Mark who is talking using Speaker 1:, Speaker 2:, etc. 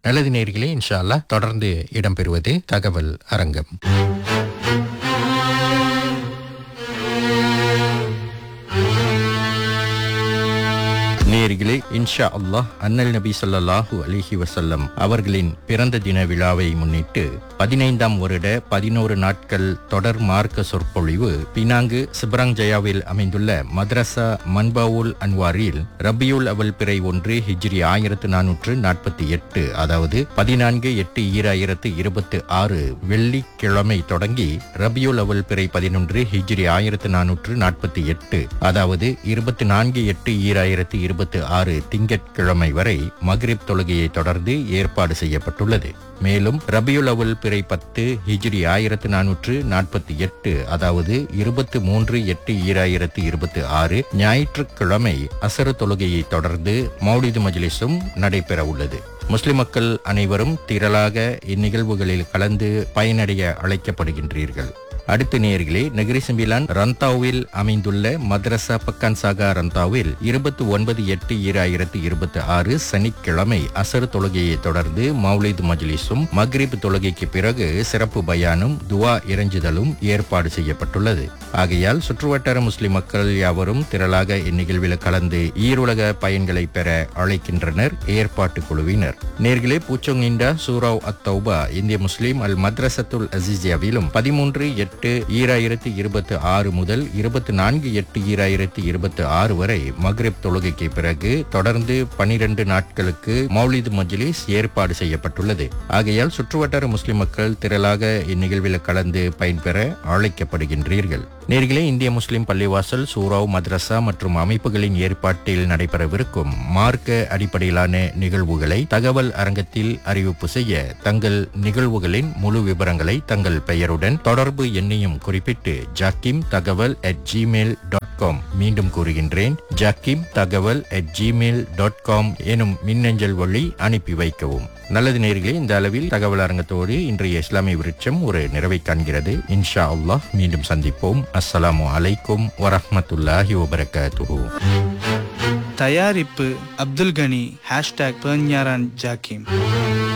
Speaker 1: நல்லது நேர்களே இன்ஷா அல்லாஹ் தொடர்ந்து இடம்பெறுவது தகவல் அரங்கம் நேர்களே இன்ஷா அல்லாஹ் அண்ணல் நபி ஸல்லல்லாஹு அலைஹி வஸல்லம் அவர்களின் பிறந்த தின விழாவை முன்னிட்டு பதினைந்தாம் வருட பதினோரு நாட்கள் தொடர் மார்க்க சொற்பொழிவு பினாங்கு சிபராங்ஜயாவில் அமைந்துள்ள மദ്രസா மன்பாவுல் அன்வாரில் ரபியுல் அவல் பிறை ஒன்று ஹிஜ்ரி ஆயிரத்து நானூற்று நாற்பத்தி எட்டு அதாவது பதினான்கு எட்டு ஈராயிரத்து இருபத்தி ஆறு வெள்ளிக்கிழமை தொடங்கி ரபியுல் அவல் பிறை பதினொன்று ஹிஜ்ரி ஆயிரத்து நானூற்று நாற்பத்தி எட்டு அதாவது இருபத்தி நான்கு எட்டு ஈராயிரத்து இருபத்தி ஆறு திங்கட்கிழமை வரை மக்ரிப் தொழுகையை தொடர்ந்து ஏற்பாடு செய்யப்பட்டுள்ளது மேலும் ரபியுல் அவல் பிறை பத்து ஹிஜ்ரி ஆயிரத்து நானூற்று நாற்பத்தி எட்டு அதாவது இருபத்தி மூன்று எட்டு ஈராயிரத்து இருபத்தி ஆறு ஞாயிற்றுக்கிழமை அசரு தொழுகையை தொடர்ந்து மௌலிது மஜ்லிஸும் நடைபெற உள்ளது முஸ்லிம் மக்கள் அனைவரும் திரளாக இந்நிகழ்வுகளில் கலந்து பயனடைய அழைக்கப்படுகின்றீர்கள் அடுத்த நேயர்களே நகரி செம்பிலான் ரந்தாவில் அமைந்துள்ள மദ്രസா பக்கான் சாகா ரந்தாவில் இருபத்தி ஒன்பது எட்டு ஈராயிரத்து இருபத்தி ஆறு சனிக்கிழமை அசர் தொழுகையை தொடர்ந்து மௌலித் மஜ்லிஸும் மக்ரிப் தொழுகைக்கு பிறகு சிறப்பு பயானும் துவா இறைஞ்சுதலும் ஏற்பாடு செய்யப்பட்டுள்ளது ஆகையால் சுற்றுவட்டார முஸ்லிம் மக்கள் யாவரும் திரளாக இந்நிகழ்வில் கலந்து ஈருலக பயன்களை பெற அழைக்கின்றனர் ஏற்பாட்டு குழுவினர் நேர்களே பூச்சொங்கிண்டா சூராவ் அத் தௌபா இந்திய முஸ்லிம் அல் மദ്രസத்துல் அசிசியாவிலும் பதிமூன்று எட்டு ஈராயிரத்தி இருபத்தி ஆறு முதல் இருபத்தி நான்கு எட்டு ஈராயிரத்தி இருபத்தி ஆறு வரை மக்ரிப் தொழுகைக்கு பிறகு தொடர்ந்து பனிரெண்டு நாட்களுக்கு மௌலிது மஜ்லிஸ் ஏற்பாடு செய்யப்பட்டுள்ளது ஆகையால் சுற்றுவட்டார முஸ்லிம் மக்கள் திரளாக இந்நிகழ்வில் கலந்து பயன்பெற அழைக்கப்படுகின்றீர்கள் நேர்களே இந்திய முஸ்லிம் பள்ளிவாசல் சூராவ் மദ്രസா மற்றும் அமைப்புகளின் ஏற்பாட்டில் நடைபெறவிருக்கும் மார்க்க அடிப்படையிலான நிகழ்வுகளை தகவல் அரங்கத்தில் அறிவிப்பு செய்ய தங்கள் நிகழ்வுகளின் முழு விவரங்களை தங்கள் பெயருடன் தொடர்பு எண்ணையும் குறிப்பிட்டு ஜாக்கிம் தகவல் அட் ஜிமெயில் டாட் காம் மீண்டும் கூறுகின்றேன் ஜாக்கிம் தகவல் அட் ஜிமெயில் டாட் காம் எனும் மின்னஞ்சல் வழி அனுப்பி வைக்கவும் நல்லது நேர்களே இந்த அளவில் தகவல் அரங்கத்தோடு இன்றைய இஸ்லாமிய விருட்சம் ஒரு நிறைவை காண்கிறது இன்ஷா அல்லாஹ் மீண்டும் சந்திப்போம் அஸ்ஸலாமு அலைக்கும் வரஹ்மத்துல்லாஹி வபரகாத்துஹு
Speaker 2: தயாரிப்பு அப்துல் கனி ஹேஷ்டாக் பேஞ்ஞாரான் ஜாக்கிம்